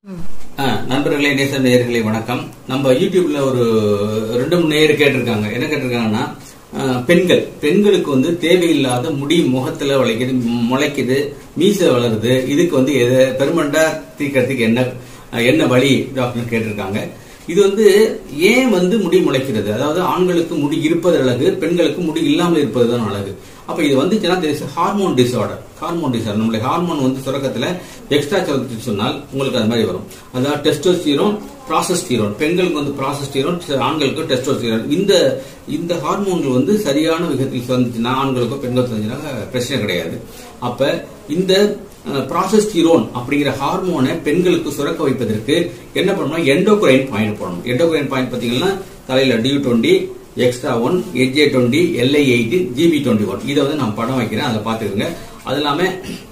ஆ, நண்பர்களே நேச நேயர்களே வணக்கம் நம்ம யூடியூப்ல ஒரு ரெண்டு மூணு நேயர் கேட்டிருக்காங்க என்ன கேட்டிருக்காங்கன்னா ஆ, பெண்கள் பெண்களுக்கு வந்து தேவையில்லாத முடி முகத்துல வளைக்குது முளைக்குது மீச வளருது இதுக்கு வந்து எது பெருமண்டா தீர்க்கறதுக்கு என்ன என்ன வழி டாக்டர் கேட்டிருக்காங்க இது வந்து ஏன் வந்து முடி முளைக்கிறது அதாவது ஆண்களுக்கு முடி இருப்பது அழகு பெண்களுக்கு முடி இல்லாமல் இருப்பது தான் அழகு அப்ப இது வந்துச்சுன்னா ஹார்மோன் டிசார்டர் ஹார்மோன் டிசார்டர் நம்மளுடைய ஹார்மோன் வந்து சுரக்கத்துல எக்ஸ்ட்ரா சுரத்துச்சு சொன்னால் உங்களுக்கு அது மாதிரி வரும் அதாவது டெஸ்டோஸ்டீரோன் ப்ராசஸ்டீரோன் பெண்களுக்கு வந்து ப்ராசஸ்டீரோன் ஆண்களுக்கு டெஸ்டோஸ்டீரோன் இந்த இந்த ஹார்மோன்கள் வந்து சரியான விதத்தில் சுரந்துச்சுன்னா ஆண்களுக்கோ பெண்களுக்கோ சுரந்துச்சுன்னா பிரச்சனை கிடையாது அப்ப இந்த ப்ராசஸ்டீரோன் அப்படிங்கிற ஹார்மோனை பெண்களுக்கு சுரக்க வைப்பதற்கு என்ன பண்ணணும் எண்டோக்ரைன் பாயிண்ட் போடணும் எண்டோக்ரைன் பாயிண்ட் பாத்தீங்கன்னா தலையில டியூ டுவெண்ட்டி எக்ஸ்ட்ரா ஒன் எஜ்ஏ twenty LI eighteen GB twenty one இதை வந்து நான் படம் வைக்கிறேன் அதை பார்த்துக்கோங்க அது இல்லாம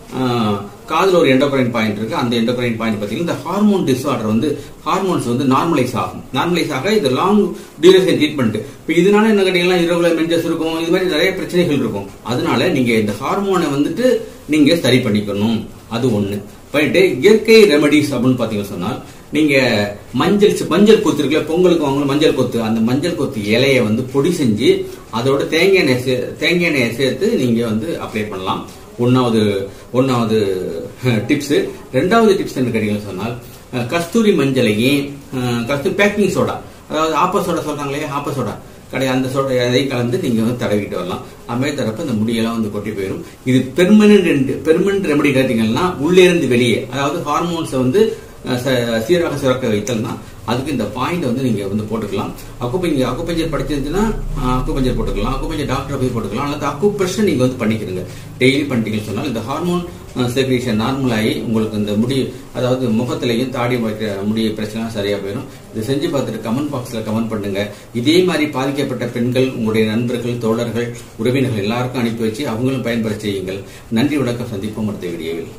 காதில் ஒரு எண்டோக்ரைன் பாயிண்ட் இருக்கு அந்த எண்டோக்ரைன் பாயிண்ட் பார்த்தீங்கன்னா இந்த ஹார்மோன் டிசார்டர் வந்து ஹார்மோன்ஸ் வந்து நார்மலைஸ் ஆகும் நார்மலைஸ் ஆக இது லாங் டியூரேஷன் ட்ரீட்மெண்ட் இப்போ இதனால என்ன கேட்டீங்கன்னா இரவுல மென்டஸ் இருக்கும் இது மாதிரி நிறைய பிரச்சனைகள் இருக்கும் அதனால நீங்க இந்த ஹார்மோனை வந்துட்டு நீங்க சரி பண்ணிக்கணும் அது ஒண்ணு பண்ணிட்டு இயற்கை ரெமடிஸ் அப்படின்னு பாத்தீங்கன்னு சொன்னால் நீங்க மஞ்சள் மஞ்சள் கொத்து இருக்குல்ல பொங்கலுக்கு வாங்க மஞ்சள் கொத்து அந்த மஞ்சள் கொத்து இலையை வந்து பொடி செஞ்சு அதோட தேங்காய் எண்ணெய் சே- தேங்காய் எண்ணெயை சேர்த்து நீங்க வந்து அப்ளை பண்ணலாம் ஒன்னாவது ஒன்னாவது டிப்ஸ் ரெண்டாவது டிப்ஸ் என்ன கேட்டீங்கன்னு சொன்னால் அஹ், கஸ்தூரி மஞ்சளையும் அஹ், கஸ்தூரி பேக்கிங் சோடா அதாவது ஆப்ப சோடா சொல்றாங்களே ஆப்ப சோடா கடை அந்த சோடா எதையும் கலந்து நீங்க வந்து தடவிட்டு வரலாம் அதுமாதிரி தரப்ப இந்த முடியெல்லாம் வந்து கொட்டி போயிடும் இது பெர்மனன்ட் பெர்மனன்ட் ரெமடி கேட்டீங்கன்னா உள்ளே இருந்து வெளியே அதாவது ஹார்மோன்ஸை வந்து அஹ், ச- சீராக சுரக்க வைத்தல்னா அதுக்கு இந்த பாயிண்ட் வந்து நீங்க வந்து போட்டுக்கலாம் அக்குப்பஞ்சர் அக்குப்பஞ்சர் படிச்சிருந்துச்சுன்னா அக்குப்பஞ்சர் போட்டுக்கலாம் அக்குப்பஞ்சர் டாக்டர் போய் போட்டுக்கலாம் அல்லது அக்குப்ரெஷர் நீங்க வந்து பண்ணிக்கிறீங்க டெய்லி பண்ணிட்டீங்கன்னு சொன்னால் இந்த ஹார்மோன் செக்ரேஷன் நார்மல் ஆகி உங்களுக்கு இந்த முடி அதாவது முகத்திலையும் தாடி வைக்கிற முடி பிரச்சனை சரியா போயிடும் இதை செஞ்சு பார்த்துட்டு கமெண்ட் பாக்ஸ்ல கமெண்ட் பண்ணுங்க இதே மாதிரி பாதிக்கப்பட்ட பெண்கள் உங்களுடைய நண்பர்கள் தோழர்கள் உறவினர்கள் எல்லாருக்கும் அனுப்பி வச்சு அவங்களும் பயன்பெற செய்யுங்கள் நன்றி வணக்கம் சந்திப்போம் அடுத்த வீடியோவில்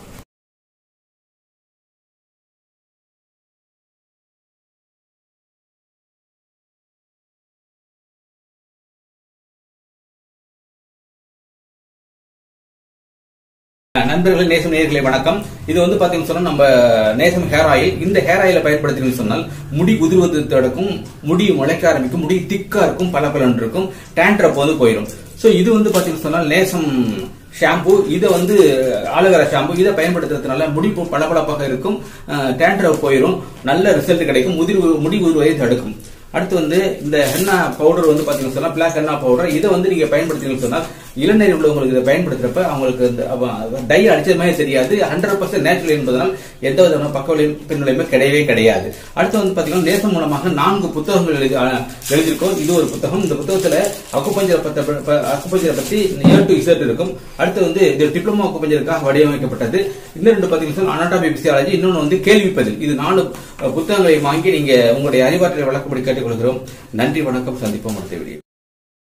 நண்பர்கள் நேசம் நேயர்களே வணக்கம் இது வந்து பாத்தீங்கன்னு சொன்னா நம்ம நேசம் ஹேர் ஆயில் இந்த ஹேர் ஆயிலை பயன்படுத்தினு சொன்னால் முடி உதிர்வது தடுக்கும் முடி முளைக்க ஆரம்பிக்கும் முடி திக்கா இருக்கும் பல இருக்கும் டேண்ட்ரப் வந்து போயிடும் சோ இது வந்து பாத்தீங்கன்னு சொன்னால் நேசம் ஷாம்பு இதை வந்து ஆலோவேரா ஷாம்பு இதை பயன்படுத்துறதுனால முடி பளபளப்பாக இருக்கும் டேண்ட்ரப் போயிடும் நல்ல ரிசல்ட் கிடைக்கும் முதிர் முடி உதிர்வதை தடுக்கும் அடுத்து வந்து இந்த ஹென்னா பவுடர் வந்து பாத்தீங்கன்னு சொன்னா பிளாக் ஹென்னா பவுடர் இதை வந்து நீங்க பயன்படுத்தீங்கன்னு சொன்னா இளநீர் உள்ளவங்களுக்கு இதை பயன்படுத்துறப்ப அவங்களுக்கு இந்த டை அடிச்சது மாதிரி தெரியாது ஹண்ட்ரட் பர்சன்ட் நேச்சுரல் என்பதனால் எந்த விதமான பக்க விளைவு பின்விளைவுமே கிடையவே கிடையாது அடுத்து வந்து பாத்தீங்கன்னா நேசம் மூலமாக நான்கு புத்தகங்கள் எழுதி அஹ், எழுதியிருக்கோம் இது ஒரு புத்தகம் இந்த புத்தகத்துல அக்குப்பஞ்சரை பத்த அக்குப்பஞ்சரை பத்தி ஏ டு இசட் இருக்கும் அடுத்து வந்து இது டிப்ளமோ அக்குப்பஞ்சருக்காக வடிவமைக்கப்பட்டது இன்னும் ரெண்டு பாத்தீங்கன்னா அனாட்டமி பிசியாலஜி இன்னொன்னு வந்து கேள்வி பதில் இது நாலு அஹ், புத்தகங்களை வாங்கி நீங்க உங்களுடைய அறிவாற்றலை வழக்கப்படி கேட்டுக்கொள்கிறோம் நன்றி வணக்கம் சந்திப்போம் அடுத்த வீடியோ